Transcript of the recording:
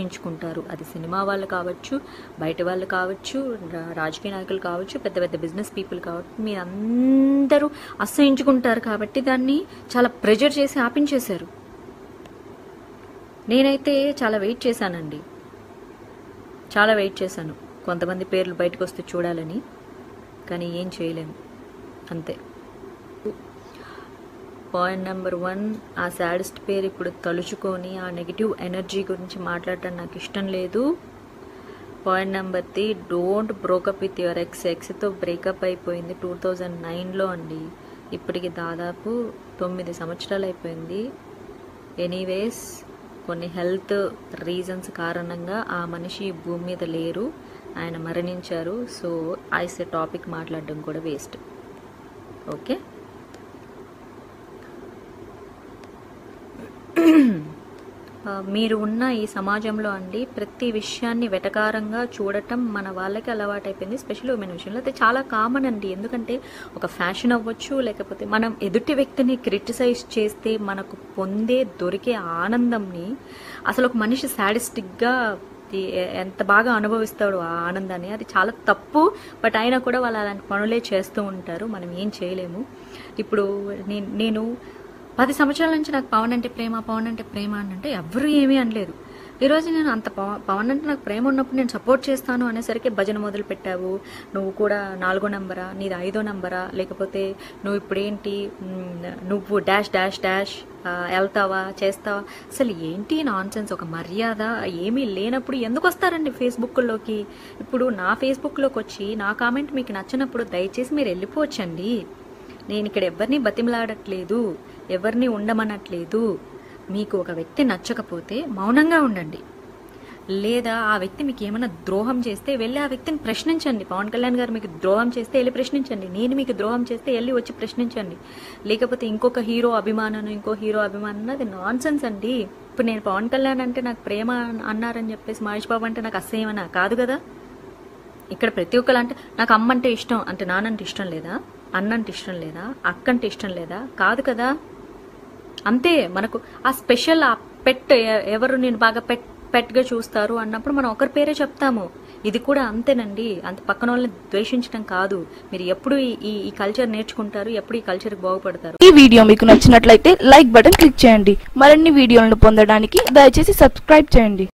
అసహించుకుంటారు అది సినిమా వాళ్ళు కావచ్చు బయట వాళ్ళు కావచ్చు రా- రాజకీయ నాయకులు కావచ్చు పెద్ద పెద్ద బిజినెస్ పీపుల్ కావచ్చు మీ అందరూ అసహించుకుంటారు కాబట్టి దాన్ని చాలా ప్రెజర్ చేసి ఆపించేశారు నేనైతే చాలా వెయిట్ చేశానండి చాలా వెయిట్ చేశాను కొంతమంది పేర్లు బయటకు వస్తే చూడాలని కానీ ఏం చేయలేము అంతే పాయింట్ నెంబర్ వన్ ఆ సాడెస్ట్ పేరు ఇప్పుడు తలుచుకొని ఆ నెగిటివ్ ఎనర్జీ గురించి మాట్లాడటం నాకు ఇష్టం లేదు point number three don't break up with your ex ఎక్స్తో బ్రేకప్ అయిపోయింది టూ థౌజండ్ నైన్లో అండి ఇప్పటికి దాదాపు తొమ్మిది సంవత్సరాలు అయిపోయింది ఎనీవేస్ కొన్ని హెల్త్ రీజన్స్ కారణంగా ఆ మనిషి ఈ భూమి మీద లేరు ఆయన మరణించారు సో ఐసే టాపిక్ మాట్లాడడం కూడా వేస్ట్ ఓకే ఆ, మీరు ఉన్న ఈ సమాజంలో అండి ప్రతి విషయాన్ని వెటకారంగా చూడటం మన వాళ్ళకి అలవాటైపోయింది స్పెషల్ ఉమెన్ విషయంలో అయితే చాలా కామన్ అండి ఎందుకంటే ఒక ఫ్యాషన్ అవ్వచ్చు లేకపోతే మనం ఎదుటి వ్యక్తిని క్రిటిసైజ్ చేస్తే మనకు పొందే దొరికే ఆనందంని అసలు ఒక మనిషి సాడిస్టిక్గా ఎంత బాగా అనుభవిస్తాడు ఆ ఆనందాన్ని అది చాలా తప్పు బట్ అయినా కూడా వాళ్ళు అలాంటి పనులే చేస్తూ ఉంటారు మనం ఏం చేయలేము ఇప్పుడు నేను నేను పది సంవత్సరాల నుంచి నాకు పవన్ అంటే ప్రేమ పవన్ అంటే ప్రేమ అని అంటే ఎవరు ఏమీ అనలేదు ఈరోజు నేను అంత పవ- పవన్ అంటే నాకు ప్రేమ ఉన్నప్పుడు నేను సపోర్ట్ చేస్తాను అనేసరికి భజన మొదలు పెట్టావు నువ్వు కూడా నాలుగో నంబరా నీది ఐదో నంబరా లేకపోతే నువ్వు ఇప్పుడేంటి మ్, నువ్వు డాష్ డాష్ డాష్ ఆ, వెళ్తావా చేస్తావా అసలు ఏంటి నాన్ సెన్స్ ఒక మర్యాద ఏమీ లేనప్పుడు ఎందుకు వస్తారండి ఫేస్బుక్లోకి ఇప్పుడు నా ఫేస్బుక్లోకి వచ్చి నా కామెంట్ మీకు నచ్చినప్పుడు దయచేసి మీరు వెళ్ళిపోవచ్చండి నేను ఇక్కడ ఎవరిని బతిమలాడట్లేదు ఎవరిని ఉండమనట్లేదు మీకు ఒక వ్యక్తి నచ్చకపోతే మౌనంగా ఉండండి లేదా ఆ వ్యక్తి మీకు ఏమైనా ద్రోహం చేస్తే వెళ్ళి ఆ వ్యక్తిని ప్రశ్నించండి పవన్ కళ్యాణ్ గారు మీకు ద్రోహం చేస్తే వెళ్ళి ప్రశ్నించండి నేను మీకు ద్రోహం చేస్తే వెళ్ళి వచ్చి ప్రశ్నించండి లేకపోతే ఇంకొక హీరో అభిమానం ఇంకో హీరో అభిమానం అది నాన్ సెన్స్ అండి ఇప్పుడు నేను పవన్ కళ్యాణ్ అంటే నాకు ప్రేమ అన్నారని చెప్పేసి మహేష్ బాబు అంటే నాకు అసహ్యమనా కాదు కదా ఇక్కడ ప్రతి ఒక్కరు అంటే నాకు అమ్మ అంటే ఇష్టం అంటే నానంటే ఇష్టం లేదా అన్నంటే ఇష్టం లేదా అక్క అంటే ఇష్టం లేదా కాదు కదా అంతే మనకు ఆ స్పెషల్ ఆ పెట్ ఎ- ఎవరు నేను బాగా పెట్ పెట్గా చూస్తారు అన్నప్పుడు మనం ఒకరి పేరే చెప్తాము ఇది కూడా అంతేనండి అంత పక్కన వాళ్ళని ద్వేషించడం కాదు మీరు ఎప్పుడు ఈ- ఈ ఈ కల్చర్ నేర్చుకుంటారు ఎప్పుడు ఈ కల్చర్కి బాగుపడతారు ఈ వీడియో మీకు నచ్చినట్లయితే లైక్ బటన్ క్లిక్ చేయండి మరిన్ని వీడియోలను పొందడానికి దయచేసి సబ్స్క్రైబ్ చేయండి